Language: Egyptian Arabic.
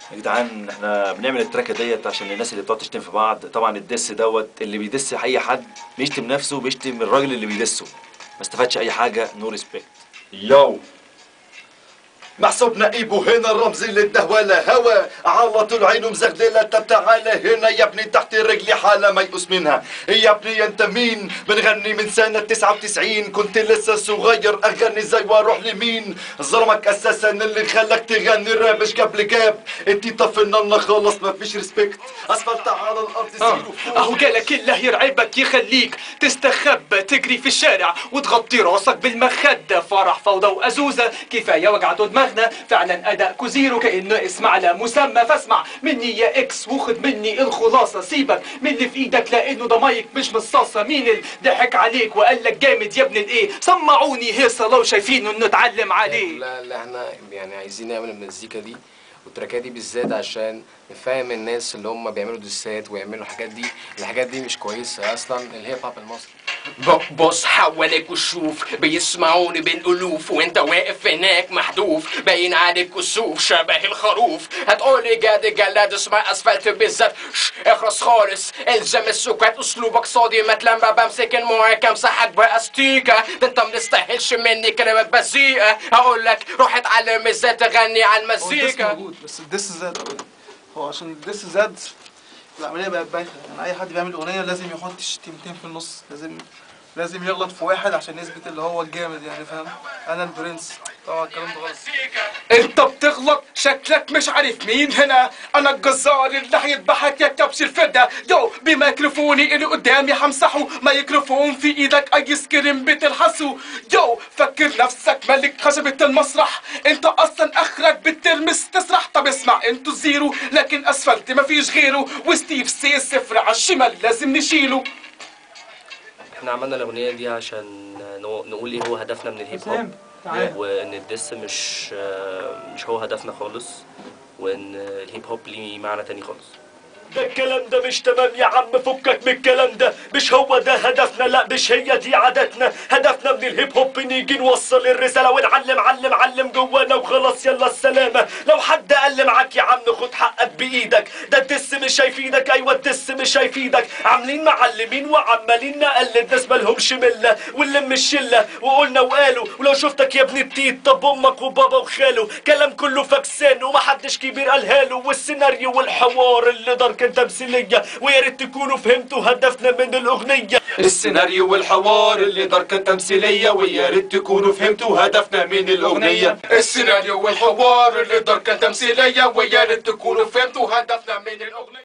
يا جدعان احنا بنعمل التراكه ديت عشان الناس اللي بتقعد تشتم في بعض طبعا الدس دوت اللي بيدس اي حد بيشتم نفسه بيشتم الراجل اللي بيدسه ما استفادش اي حاجه نو ريسبكت يو محسوب نقيبه هنا الرمز اللي اداه ولا هوى على طول عينه مزغدلة طب تعالى هنا يا ابني تحت رجلي حالة ميؤوس منها يا ابني انت مين بنغني من سنة 99 كنت لسه صغير اغني زي واروح لمين ظلمك اساسا اللي خلاك تغني راب مش قبل جاب انت طفلنا خالص ما فيش ريسبكت اسفلت على الارض زيرو فوق. اهو جالك الله يرعبك يخليك تستخبى تجري في الشارع وتغطي راسك بالمخدة فرح فوضى وأزوزة كفاية وجعته دماغنا فعلا أداء زيرو كأنه اسم على مسمى فاسمع مني يا إكس وخد مني الخلاصة سيبك من اللي في إيدك لأنه ده مايك مش مصاصة مين اللي ضحك عليك وقال لك جامد يا ابن الإيه سمعوني هيصة لو شايفينه إنه اتعلم عليه لا لا احنا يعني عايزين نعمل المزيكا دي والتراكات دي بالذات عشان نفهم الناس اللي هم بيعملوا ديسات ويعملوا الحاجات دي الحاجات دي مش كويسه اصلا الهيب هوب المصري ب- بص حواليك وشوف بيسمعوني بالالوف وانت واقف هناك محذوف باين عليك كسوف شبه الخروف هتقولي جاد جلاد اسمع اسفلت بالذات شش، اخرس خالص الزم السكات اسلوبك صادي ما تلمع بمسك المايك امسحك باستيكه ده انت مستاهلش مني كلمات بذيئه هقول لك روح اتعلم ازاي تغني على هو الدس المزيكا موجود بس الدس زاد قوي هو عشان الدس زاد العمليه بقت بايخه يعني اي حد بيعمل اغنيه لازم يحط شتيمتين في النص لازم لازم يغلط في واحد عشان يثبت اللي هو الجامد يعني فاهم انا البرنس طبعا الكلام ده غلط انت بتغلط شكلك مش عارف مين هنا انا الجزار اللي هيذبحك يا كبش الفدا يو بميكروفوني اللي قدامي همسحه ميكروفون في ايدك ايس كريم بتلحسه يو فكر نفسك ملك خشبة المسرح انت اصلا اخرك بترمس تسرح طب اسمع انتوا زيرو لكن اسفلت مفيش غيره وستيف سي صفر على الشمال لازم نشيله احنا عملنا الاغنيه دي عشان نو- نقول ايه هو هدفنا من الهيب هوب وان الدس مش مش هو هدفنا خالص وان الهيب هوب ليه معنى تاني خالص ده الكلام ده مش تمام يا عم فكك من الكلام ده مش هو ده هدفنا لا مش هي دي عاداتنا هدفنا من الهيب هوب نيجي نوصل الرسالة ونعلم علم علم جوانا وخلاص يلا السلامة لو حد قال معاك يا عم خد حقك بإيدك ده الدس مش هيفيدك أيوة الدس مش هيفيدك عاملين معلمين وعمالين نقلد ناس مالهمش ملة ونلم الشلة وقلنا وقالوا ولو شفتك يا ابن التيت طب أمك وبابا وخاله كلام كله فكسان ومحدش كبير قالها له والسيناريو والحوار اللي دار كان تمثيلية ويا ريت تكونوا فهمتوا هدفنا من الأغنية السيناريو والحوار اللي دار كانت تمثيلية ويا ريت تكونوا فهمتوا هدفنا من الأغنية السيناريو والحوار اللي دار كان تمثيليه ويا ريت تكونوا فهمتوا هدفنا من الاغنيه